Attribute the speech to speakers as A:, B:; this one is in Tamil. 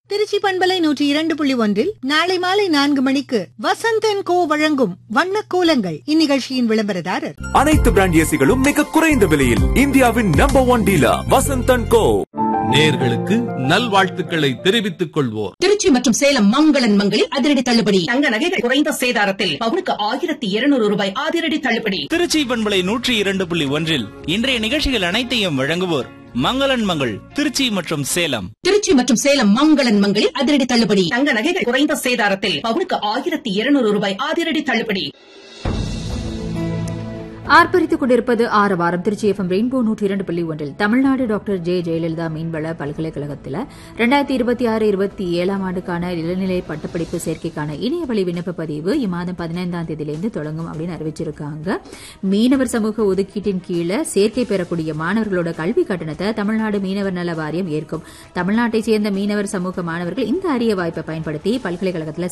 A: திருச்சி பண்பலை நூற்றி இரண்டு புள்ளி ஒன்றில் நாளை மாலை நான்கு மணிக்கு வசந்தன் கோ வழங்கும் வண்ண கோலங்கள் இந்நிகழ்ச்சியின் விளம்பரதாரர்
B: அனைத்து பிராண்ட் ஏசிகளும் மிக குறைந்த விலையில் இந்தியாவின் number one dealer Vasanthan co
C: நேர்களுக்கு நல்வாழ்த்துக்களை தெரிவித்துக் கொள்வோர்
D: திருச்சி மற்றும் சேலம் மங்களன் மங்களில் அதிரடி தள்ளுபடி
E: தங்க நகைகள் குறைந்த சேதாரத்தில் பவுனுக்கு ஆயிரத்தி இருநூறு ரூபாய் அதிரடி தள்ளுபடி
F: திருச்சி பண்பலை நூற்றி இரண்டு புள்ளி ஒன்றில் இன்றைய நிகழ்ச்சிகள் அனைத்தையும் வழங்குவோர் மங்களன் மங்கள் திருச்சி மற்றும் சேலம்
D: திருச்சி மற்றும் சேலம் மங்களன் மங்களில் அதிரடி தள்ளுபடி
E: தங்க நகைகள் குறைந்த சேதாரத்தில் பவுனுக்கு ஆயிரத்தி இருநூறு ரூபாய் அதிரடி தள்ளுபடி
G: ஆர்ப்பரித்துக் கொண்டிருப்பது ஆறு வாரம் திருச்சி எஃப்எம் ரெயின்போ நூற்றி இரண்டு புள்ளி ஒன்றில் தமிழ்நாடு டாக்டர் ஜே ஜெயலலிதா மீன்வள பல்கலைக்கழகத்தில் ரெண்டாயிரத்தி இருபத்தி ஆறு இருபத்தி ஏழாம் ஆண்டுக்கான இளநிலை பட்டப்படிப்பு சேர்க்கைக்கான இணையவழி விண்ணப்ப பதிவு இம்மாதம் பதினைந்தாம் தேதியிலிருந்து தொடங்கும் அப்படின்னு அறிவிச்சிருக்காங்க மீனவர் சமூக ஒதுக்கீட்டின் கீழே சேர்க்கை பெறக்கூடிய மாணவர்களோட கல்வி கட்டணத்தை தமிழ்நாடு மீனவர் நல வாரியம் ஏற்கும் தமிழ்நாட்டைச் சேர்ந்த மீனவர் சமூக மாணவர்கள் இந்த அரிய வாய்ப்பை பயன்படுத்தி பல்கலைக்கழகத்தில்